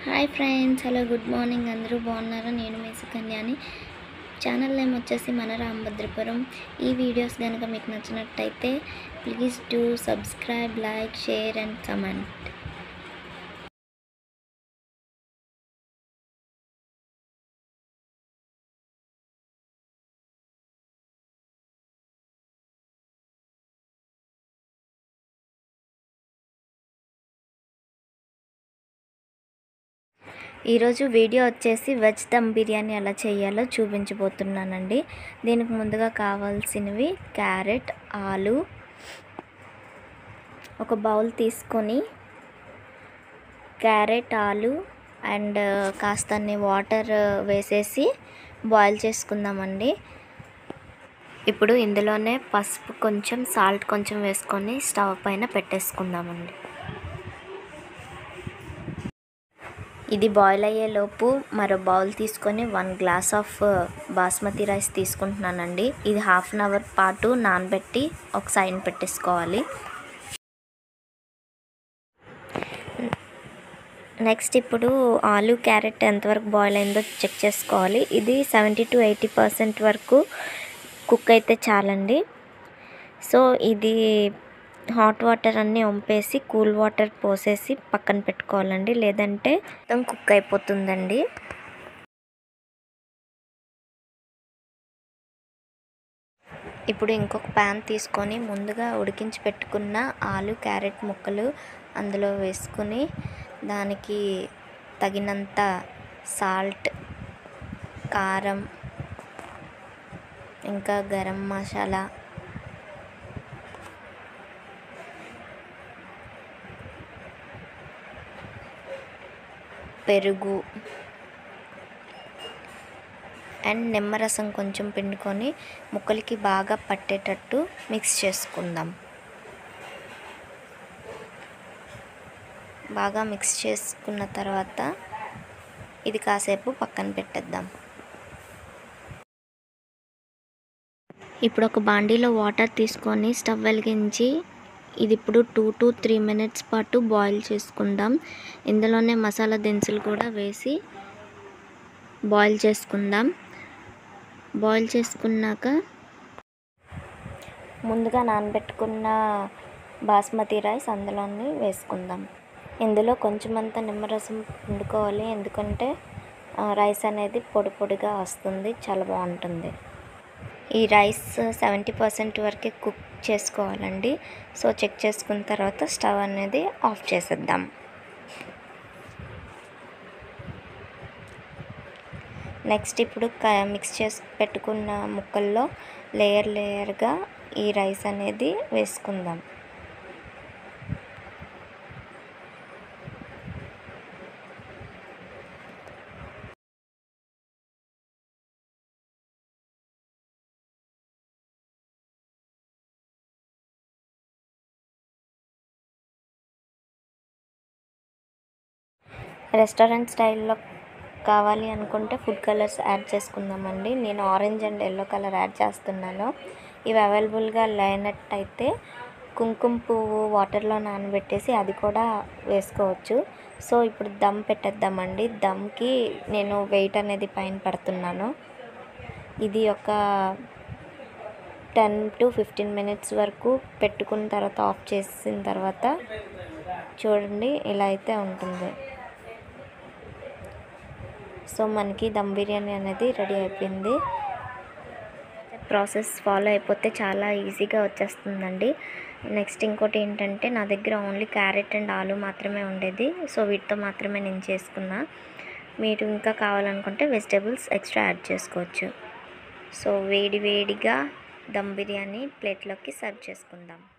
hi friends hello good morning అందరూ బాగున్నారా నేను మీ సుకన్యాని ఛానల్ నేమ్ వచ్చేసి మన రామభద్రపురం ఈ వీడియోస్ కనుక మీకు నచ్చినట్టయితే please do subscribe like share and comment ఈరోజు వీడియో వచ్చేసి వెజ్ దమ్ బిర్యానీ ఎలా చేయాలో చూపించబోతున్నానండి దీనికి ముందుగా కావాల్సినవి క్యారెట్ ఆలు ఒక బౌల్ తీసుకొని క్యారెట్ ఆలు అండ్ కాస్తన్ని వాటర్ వేసేసి బాయిల్ చేసుకుందామండి ఇప్పుడు ఇందులోనే పసుపు కొంచెం సాల్ట్ కొంచెం వేసుకొని స్టవ్ పైన పెట్టేసుకుందామండి ఇది బాయిల్ అయ్యేలోపు మరో బౌల్ తీసుకొని one glass of basmati rice తీసుకుంటున్నానండి ఇది హాఫ్ అన్ అవర్ పాటు నానబెట్టి ఒక సైడ్ పెట్టేసుకోవాలి నెక్స్ట్ ఇప్పుడు ఆలు క్యారెట్ ఎంతవరకు బాయిల్ అయిందో చెక్ చేసుకోవాలి ఇది సెవెంటీ టు ఎయిటీ పర్సెంట్ వరకు కుక్ అయితే చాలండి సో ఇది హాట్ వాటర్ అన్నీ వంపేసి కూల్ వాటర్ పోసేసి పక్కన పెట్టుకోవాలండి లేదంటే మొత్తం కుక్ అయిపోతుందండి ఇప్పుడు ఇంకొక ప్యాన్ తీసుకొని ముందుగా ఉడికించి పెట్టుకున్న ఆలు క్యారెట్ ముక్కలు అందులో వేసుకుని దానికి తగినంత సాల్ట్ కారం ఇంకా గరం మసాలా పెరుగు అండ్ నిమ్మరసం కొంచెం పిండుకొని ముక్కలకి బాగా పట్టేటట్టు మిక్స్ చేసుకుందాం బాగా మిక్స్ చేసుకున్న తర్వాత ఇది కాసేపు పక్కన పెట్టేద్దాం ఇప్పుడు ఒక బాండీలో వాటర్ తీసుకొని స్టవ్ వెలిగించి ఇది ఇప్పుడు టూ టు త్రీ మినిట్స్ పాటు బాయిల్ చేసుకుందాం ఇందులోనే మసాలా దినుసులు కూడా వేసి బాయిల్ చేసుకుందాం బాయిల్ చేసుకున్నాక ముందుగా నానబెట్టుకున్న బాస్మతి రైస్ అందులోని వేసుకుందాం ఇందులో కొంచెం అంత నిమ్మరసం వండుకోవాలి ఎందుకంటే రైస్ అనేది పొడి పొడిగా వస్తుంది చాలా బాగుంటుంది ఈ రైస్ సెవెంటీ పర్సెంట్ వరకే కుక్ చేసుకోవాలండి సో చెక్ చేసుకున్న తర్వాత స్టవ్ అనేది ఆఫ్ చేసేద్దాం నెక్స్ట్ ఇప్పుడు మిక్స్ చేసి పెట్టుకున్న ముక్కల్లో లేయర్ లేయర్గా ఈ రైస్ అనేది వేసుకుందాం రెస్టారెంట్ స్టైల్లో కావాలి అనుకుంటే ఫుడ్ కలర్స్ యాడ్ చేసుకుందామండి నేను orange and yellow colour add చేస్తున్నాను ఇవి అవైలబుల్గా లేనట్టయితే కుంకుమ పువ్వు వాటర్లో నానబెట్టేసి అది కూడా వేసుకోవచ్చు సో ఇప్పుడు దమ్ పెట్టేద్దామండి దమ్కి నేను వెయిట్ అనేది పైన పెడుతున్నాను ఇది ఒక టెన్ టు ఫిఫ్టీన్ మినిట్స్ వరకు పెట్టుకున్న తర్వాత ఆఫ్ చేసిన తర్వాత చూడండి ఇలా అయితే ఉంటుంది సో మనకి దమ్ బిర్యానీ అనేది రెడీ అయిపోయింది ప్రాసెస్ ఫాలో అయిపోతే చాలా ఈజీగా వచ్చేస్తుందండి నెక్స్ట్ ఇంకోటి ఏంటంటే నా దగ్గర ఓన్లీ క్యారెట్ అండ్ ఆలు మాత్రమే ఉండేది సో వీటితో మాత్రమే నేను చేసుకున్నా మీరు ఇంకా కావాలనుకుంటే వెజిటేబుల్స్ ఎక్స్ట్రా యాడ్ చేసుకోవచ్చు సో వేడి వేడిగా దమ్ బిర్యానీ ప్లేట్లోకి సర్వ్ చేసుకుందాం